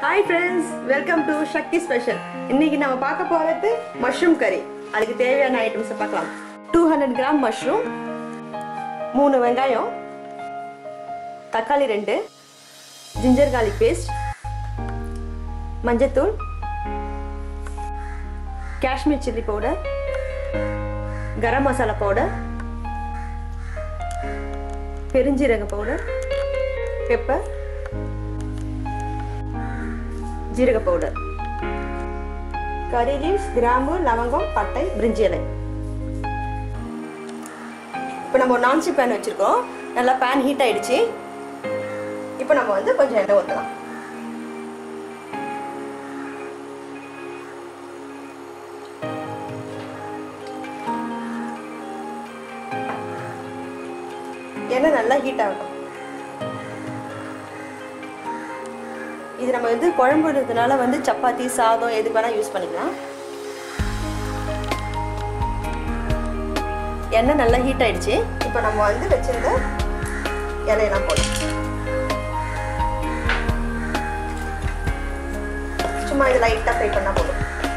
hi friends welcome to Sakthi special இன்னைக்கு நம்ம பார்க்க போகிறது மஷ்ரூம் கறி அதுக்கு தேவையான ஐட்டம்ஸை பார்க்கலாம் டூ ஹண்ட்ரட் கிராம் மஷ்ரூம் மூணு வெங்காயம் தக்காளி ரெண்டு ஜிஞ்சர் garlic பேஸ்ட் மஞ்சத்தூள் Kashmir chilli powder garam masala powder பெருஞ்சீரக பவுடர் பெப்பர் ஜீரக பவுடர் கறி லீவ்ஸ் கிராம்பு லவங்கம் பட்டை பிரிஞ்சி இலை இப்போ நம்ம ஒரு நான்ஸ்டிக் பேன் வச்சுருக்கோம் நல்லா பேன் ஹீட் ஆயிடுச்சு இப்போ நம்ம வந்து கொஞ்சம் எண்ணெய் ஊற்றலாம் எண்ணெய் நல்லா ஹீட் ஆகட்டும் இது நம்ம வந்து குழம்புறதுனால வந்து சப்பாத்தி சாதம் எது வேணால் யூஸ் பண்ணிக்கலாம் எண்ணெய் நல்லா ஹீட் ஆயிடுச்சு இப்போ நம்ம வந்து வச்சிருந்த இலையெல்லாம் போடும் சும்மா இது லைட்டாக ஃப்ரை பண்ணால் போதும்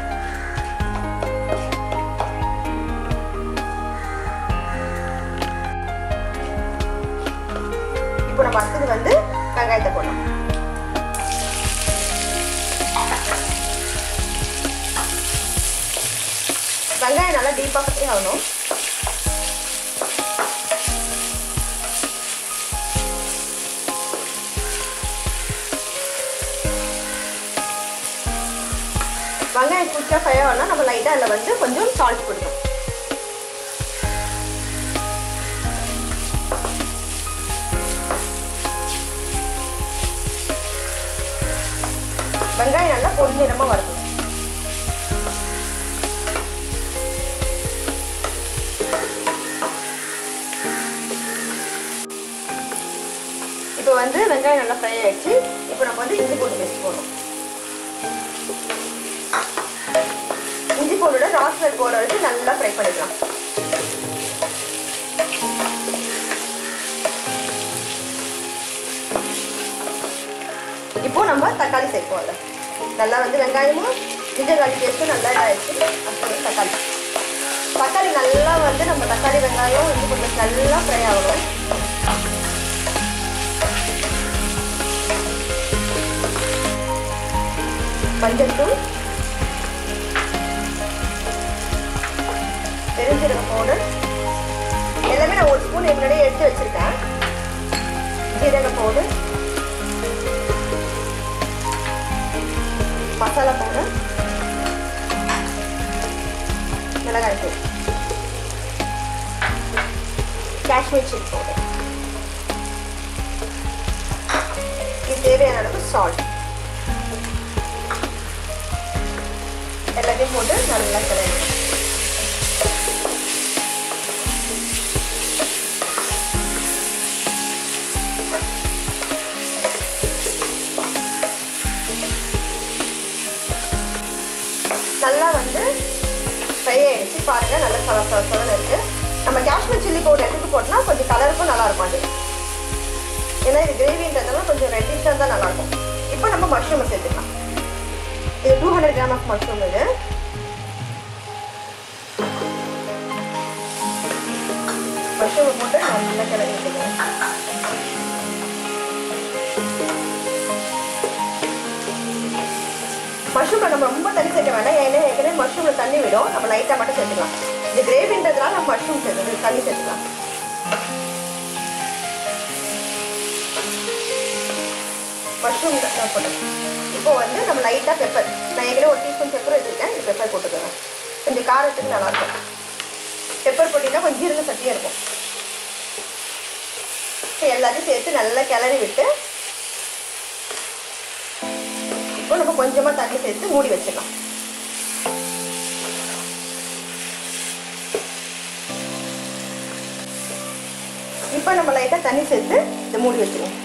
இப்போ நம்ம அடுத்தது வந்து வெங்காயத்தை போடலாம் வெங்காயம் நல்லா டீப்பாக ஃப்ரை ஆகணும் வெங்காயம் குயிக்காக ஃப்ரை ஆகணும் நம்ம லைட்டாக அதில் வந்து கொஞ்சம் சால்ட் போடணும் வெங்காயம் நல்லா பொன்னிறமாக வரணும் இப்போ வந்து வெங்காயம் நல்லா ஃப்ரை ஆயிடுச்சு இப்போ நம்ம வந்து இஞ்சி பூண்டு பேஸ்ட் போடணும் இஞ்சி பூண்டோட ராஸ்மெல் போட வரைக்கும் நல்லா ஃப்ரை பண்ணிக்கலாம் இப்போ நம்ம தக்காளி சேர்ப்போம் அதில் நல்லா வந்து வெங்காயமும் ஜிஞ்சர் கார்லிக் பேஸ்ட்டும் நல்லா இதாகிடுச்சு அப்புறம் தக்காளி தக்காளி நல்லா வந்து நம்ம தக்காளி வெங்காயம் இஞ்சி பூண்டு நல்லா ஃப்ரை ஆகணும் மஞ்சள் தூள் பெருஞ்சீரக பவுடர் எல்லாமே நான் ஒரு ஸ்பூன் முன்னாடியே எடுத்து வச்சிருக்கேன் ஜீரக பவுடர் மசாலா பவுடர் மிளகாய் தூள் காஷ்மீர் சில்லி பவுடர் இது தேவையான அளவு சால்ட் எல்லாத்தையும் போட்டு நல்லா கிளறி நல்லா வந்து ஃப்ரை ஆயிடுச்சு பாருங்க நல்லா சல சல சலன்னு இருக்கு நம்ம காஷ்மீர் சில்லி பவுடர் எடுத்து போட்டோம்னா கொஞ்சம் கலருக்கும் நல்லா இருக்கும் அது ஏன்னா இது கிரேவின்றதுனால கொஞ்சம் ரெட்டிஷாக தான் நல்லா இருக்கும் இப்போ நம்ம மஷ்ரூமை சேர்த்துக்கலாம் இது two hundred gram of mushroom இது மஷ்ரூமை போட்டு நல்லா கிளறி விட்டுக்கணும் மஷ்ரூமை நம்ம ரொம்ப தண்ணி சேர்க்க வேண்டாம் ஏன்னா ஏற்கனவே மஷ்ரூமில் தண்ணி விடும் நம்ம லைட்டாக மட்டும் சேர்த்துக்கலாம் இது கிரேவின்றதுனால நம்ம மஷ்ரூம் சேர்த்து தண்ணி சேர்த்துக்கலாம் மஷ்ரூம் போட்டோம் இப்போ வந்து நம்ம லைட்டாக பெப்பர் நான் ஏற்கனவே ஒரு டீஸ்பூன் பெப்பர் வச்சுருக்கேன் இந்த பெப்பர் போட்டுக்கிறேன் கொஞ்சம் காரத்துக்கு நல்லாயிருக்கும் பெப்பர் போட்டிங்கன்னா கொஞ்சம் ஜீரக சட்டியாக இருக்கும் இப்போ எல்லாத்தையும் சேர்த்து நல்லா கிளறி விட்டு இப்போ நம்ம கொஞ்சமாக தண்ணி சேர்த்து மூடி வச்சிடலாம் இப்போ நம்ம லைட்டாக தண்ணி சேர்த்து இதை மூடி வச்சிருவோம்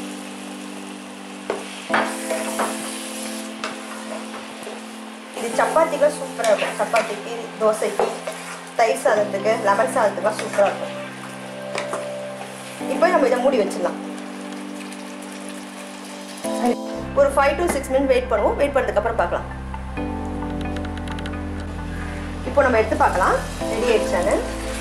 இது சப்பாத்திக்கு சூப்பராக இருக்கும் சப்பாத்திக்கு தோசைக்கு தயிர் சாதத்துக்கு லெமன் சாதத்துக்கு சூப்பராக இருக்கும் இப்போ நம்ம இதை மூடி வச்சிடலாம் ஒரு five to six minute wait பண்ணுவோம் வெயிட் பண்ணதுக்கப்புறம் பார்க்கலாம் இப்போ நம்ம எடுத்து பார்க்கலாம் ரெடி ஆயிடுச்சான்னு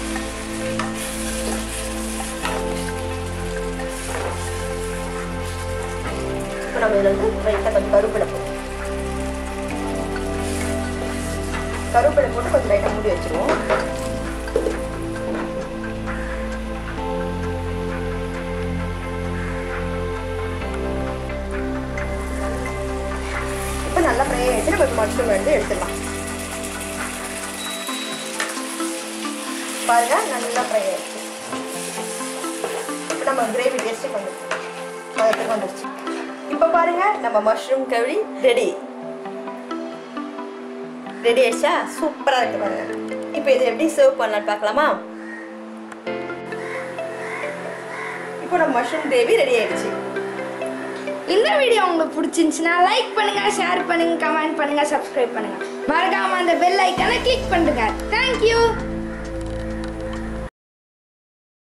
இப்போ நம்ம இதில் வந்து லைட்டாக கொஞ்சம் கருவேப்பிலை போடுவோம் கருவேப்பிலை போட்டு கொஞ்சம் லைட்டாக மூடி வச்சுருவோம் இப்போ நல்லா ஃப்ரை ஆகிடுச்சு நம்ம மஷ்ரூம் வந்து எடுத்துடலாம் பாருங்க நல்லா ஃப்ரை ஆயிடுச்சு இப்போ நம்ம கிரேவி டேஸ்ட்டுக்கு வந்துருச்சு அதுக்கு வந்துருச்சு இப்போ பாருங்க நம்ம மஷ்ரூம் கறி ரெடி ரெடி ஆயிடுச்சா சூப்பராக இருக்கு பாருங்க இப்போ இதை எப்படி சர்வ் பண்ணலாம்னு பார்க்கலாமா இப்போ நம்ம மஷ்ரூம் கிரேவி ரெடி ஆயிடுச்சு இந்த வீடியோ உங்களுக்கு பிடிச்சிருந்துச்சுன்னா லைக் பண்ணுங்க ஷேர் பண்ணுங்க கமெண்ட் பண்ணுங்க சப்ஸ்கிரைப் பண்ணுங்க மறக்காம அந்த பெல் ஐக்கானை கிளிக் பண்ணுங்க தேங்க்யூ